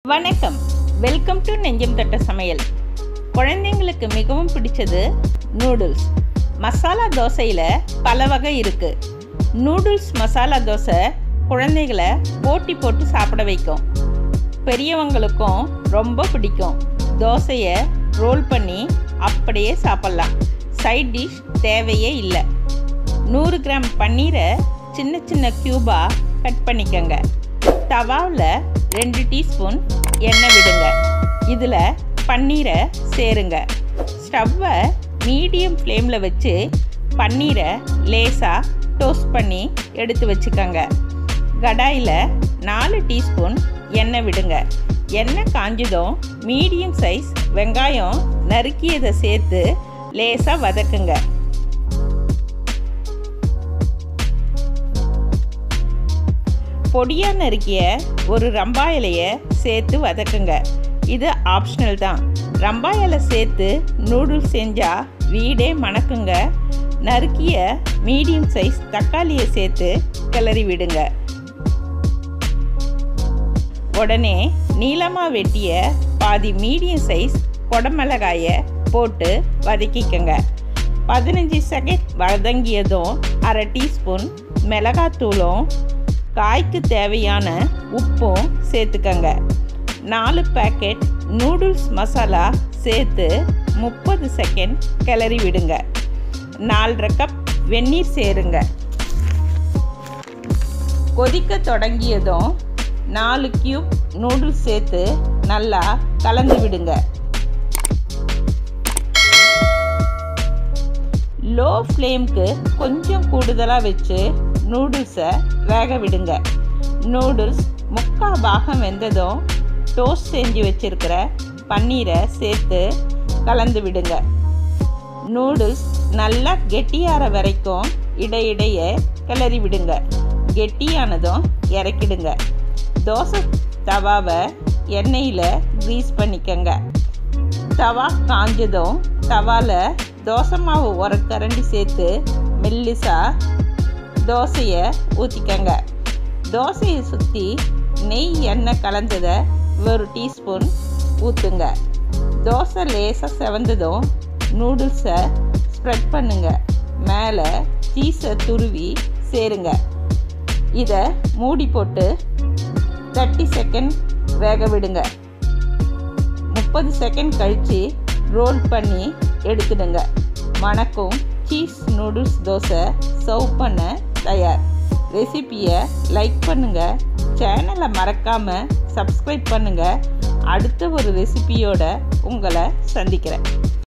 வணக்கம் welcome to நெஞ்சம் தட்ட சமையல் குழந்தைங்களுக்கு மிகவும் பிடிச்சது நூடுல்ஸ் மசாலா தோசையில் பல வகை இருக்குது நூடுல்ஸ் மசாலா தோசை குழந்தைகளை போட்டி போட்டு சாப்பிட வைக்கும் பெரியவங்களுக்கும் ரொம்ப பிடிக்கும் தோசையை ரோல் பண்ணி அப்படியே சாப்பிட்லாம் சைட் டிஷ் தேவையே இல்லை நூறு கிராம் பன்னீரை சின்ன சின்ன க்யூபாக கட் பண்ணிக்கங்க தவாவில் ரெண்டு டீஸ்பூன் எண்ணெய் விடுங்க இதில் பன்னீரை சேருங்க ஸ்டவ்வை மீடியம் ஃப்ளேமில் வச்சு பன்னீரை லேசாக டோஸ்ட் பண்ணி எடுத்து வச்சுக்கோங்க கடாயில் நாலு டீஸ்பூன் எண்ணெய் விடுங்க எண்ணெய் காஞ்சதும் மீடியம் சைஸ் வெங்காயம் நறுக்கியதை சேர்த்து லேசாக வதக்குங்க பொடியாக நறுக்கிய ஒரு ரம்பா இலையை சேர்த்து வதக்குங்க இது ஆப்ஷனல் தான் ரம்பா இலை சேர்த்து நூடுல்ஸ் செஞ்சால் வீடே மணக்குங்க நறுக்கிய மீடியம் சைஸ் தக்காளியை சேர்த்து கிளறி விடுங்க உடனே நீளமாக வெட்டிய பாதி மீடியம் சைஸ் குடமிளகாயை போட்டு வதக்கிக்கங்க பதினஞ்சு செகண்ட் வதங்கியதும் அரை டீஸ்பூன் மிளகாத்தூளும் காய்க்கு தேவையான உப்பும் சேர்த்துக்கங்க நாலு பேக்கெட் நூடுல்ஸ் மசாலா சேர்த்து முப்பது செகண்ட் கிளறி விடுங்க நாலரை கப் வெந்நீர் சேருங்க கொதிக்க தொடங்கியதும் நாலு கியூப் நூடுல்ஸ் சேர்த்து நல்லா கலந்து விடுங்க லோ ஃப்ளேம்க்கு கொஞ்சம் கூடுதலாக வச்சு நூடுல்ஸை வேக விடுங்க நூடுல்ஸ் முக்கால் பாகம் வெந்ததும் டோஸ்ட் செஞ்சு வச்சுருக்கிற பன்னீரை சேர்த்து கலந்து விடுங்க நூடுல்ஸ் நல்லா கெட்டியார வரைக்கும் இடையிடையே கிளறி விடுங்க கெட்டியானதும் இறக்கிடுங்க தோசை தவாவை எண்ணெயில் க்ரீஸ் பண்ணிக்கங்க தவா காஞ்சதும் தவாவில் தோசை மாவு ஒரு கரண்டி சேர்த்து மெல்லிசாக தோசையை ஊற்றிக்கங்க தோசையை சுற்றி நெய் எண்ணெய் கலந்ததை ஒரு டீஸ்பூன் ஊற்றுங்க தோசை லேசாக செவந்ததும் நூடுல்ஸை ஸ்ப்ரெட் பண்ணுங்க மேலே சீஸை துருவி சேருங்க இதை மூடி போட்டு தேர்ட்டி செகண்ட் வேக விடுங்க முப்பது செகண்ட் கழித்து ரோல் பண்ணி எடுத்துடுங்க மணக்கும் சீஸ் நூடுல்ஸ் தோசை சர்வ் பண்ண தயார் ரெசிப்பியை லைக் பண்ணுங்கள் சேனலை மறக்காமல் சப்ஸ்கிரைப் பண்ணுங்கள் அடுத்த ஒரு ரெசிபியோட உங்களை சந்திக்கிறேன்